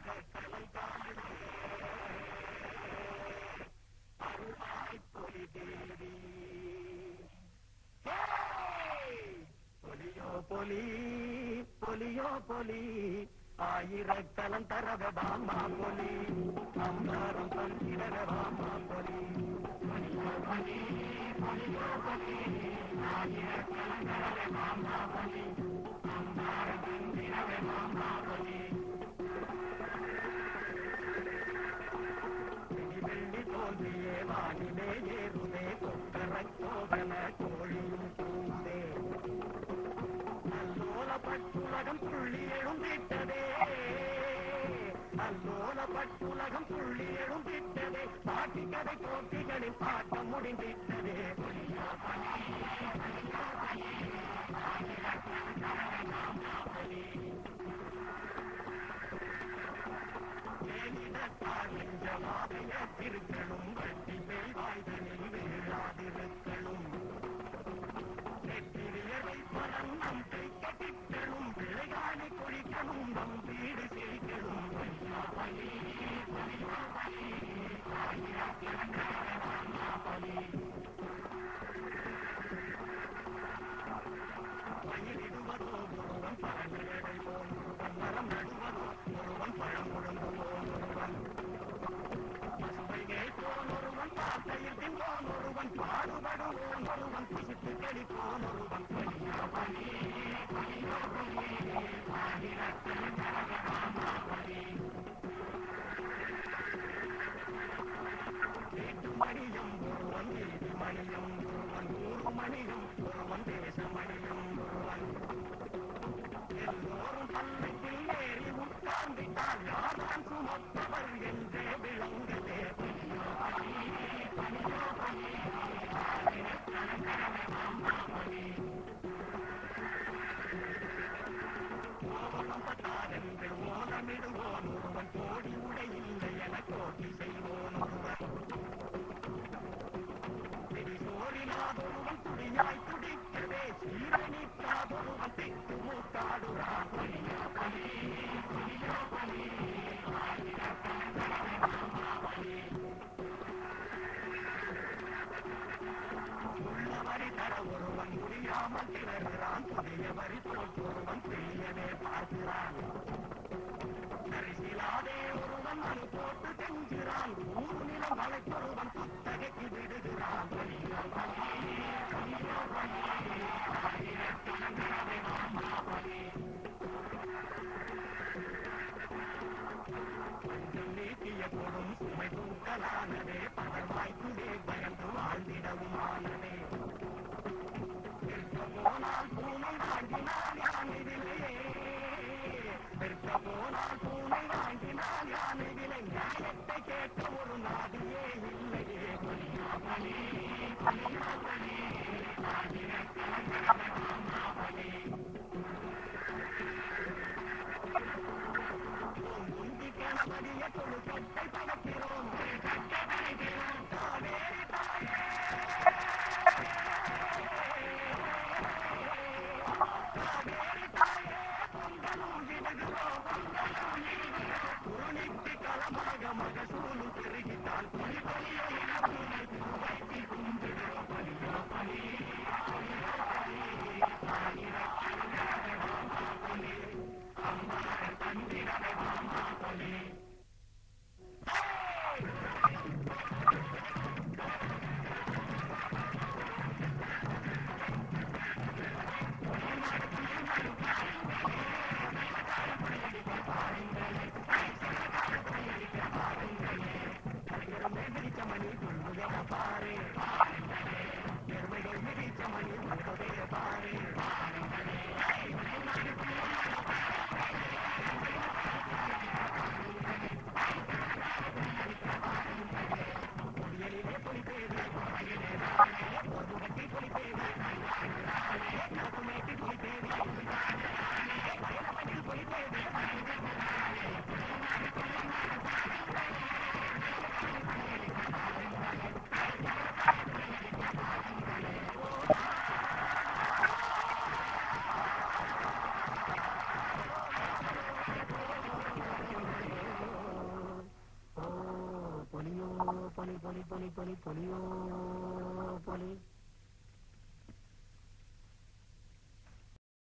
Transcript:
polio பொலி polio பொலி ஆயிரக்கலம் தரவ பாமா பொலி அம்பாரம் பங்கிடவ பாமா பொலி பொலியோ பொலி பொலியோ பொலி ஆயிரக்கலம் தரவ பாமா பொலி அம்பாரம் பங்கிடவ பாமா பொலி வெள்ளி தோல்வியே வானிலே ஏறுதே கொக்கர கோவல கோழியும் பூந்தே அல்லோல பட்டுலகம் புள்ளி எழுந்திட்டதே அல்லோல பட்டுலகம் புள்ளி எழுந்திட்டதே பாட்டி கதை போட்டிகளின் பாட்டம் முடிந்திட்டதே திருக்களும் வட்டி மேல் வாய்தனில் வீழாதிருக்களும் நெற்றிரியரை பலம் நம் கைக்கட்டித்தலும் விளையாடி கொழிக்கணும் நம் வீடு செழிக்கணும் பயிரிடுவதோ ஒருவன் பழங்களை போல் ஒருவன் மரம் நடுவதோ ஒருவன் பழம் முழங்குவோன் ஒருவன் பசுமையை போல் ஒருவன் பாட்டையில் தின்போன் ஒருவன் பாடுபடுவோன் ஒருவன் புசித்து கழிப்போன் ஒருவன் பணியா பணி பணியா பணி ஆயிரத்தில் நரகமாமா பணி வீட்டு மணியும் ஒருவன் வீதி மணியும் ஒருவன் ஊரு மணியும் ஒருவன் தேச மணியும் ஒருவன் எல்லோரும் பல்லக்கில் ஏறி உட்கார்ந்திட்டால் யார்தான் சுமப்பவர் என்றே விளங்குதே பணியோ பணி பணியோ பணி கோவலம் பட்டாரென்று ஓலமிடுவோன் ஒருவன் கோடி உடை இல்லை என கோட்டி செய்வோன் ஒருவன் சோறினாதொருவன் துணியாய் துடிக்கவே சீரணிக்காதொருவன் திக்கு மூக்காடுறான் பணியா பணி பணியா பணி உள்ள வரி தர ஒருவன் முடியாமல் திணறுகிறான் புதிய வரி போட்டு ஒருவன் பெரியவே பார்க்கிறான் சரிசிலாதே ஒருவன் மனு போட்டு செஞ்சுறான் ஊர் நிலம் வளைப்பொருவன் குத்தகைக்கு விடுகிறான் பணியா பணி பணியா பணி ஆயிரக்கணக்கான மாமா பணி பஞ்சம் நீட்டிய கொடும் சுமை தூக்கலானதே பதர்வாய்க்குதே பயந்து வாழ்ந்திடவும் ஆனதே விற்க போனால் பூனை வாங்கினால் யானைவிலே விற்க போனால் பூனை வாங்கினால் யானைவிலை நியாயத்தை கேட்க ஒரு நாதியே இல்லையே பணியா பணி பணியா பணி ஆயிரக்கணக்கான மாமா பணி முந்தி கணபதிய கொழுக்கட்டை படைக்கிறோம் கட்டை படைக்கிறோம் காவேரி தாயே காவேரி தாயே பொங்கலும் விடுகிறோம் பொங்கலும் விடுகிறோம் குருணிக்கு களமாக மகசூலும் பெருகிட்டால் புலி பலிய என புனை வைத்து கும்பிடுகிறோம் பலியோ பலி பலியோ பலி ஆயிரக்கணக்கான மாமா பலி அம்பார தந்திரவை மாமா பலி மணி துள்ளுதே பாரு எருமைகள் மிதிச்ச மணி உள்ளதே பாரு புயலிலே பொலி தேவி ஒரு கட்டி பொலி தேவி கருமேட்டி பொலி தேவி பயணமணில் பொலி தேவி பொலி பொலி பொலி பொலி பொலியோ பொலி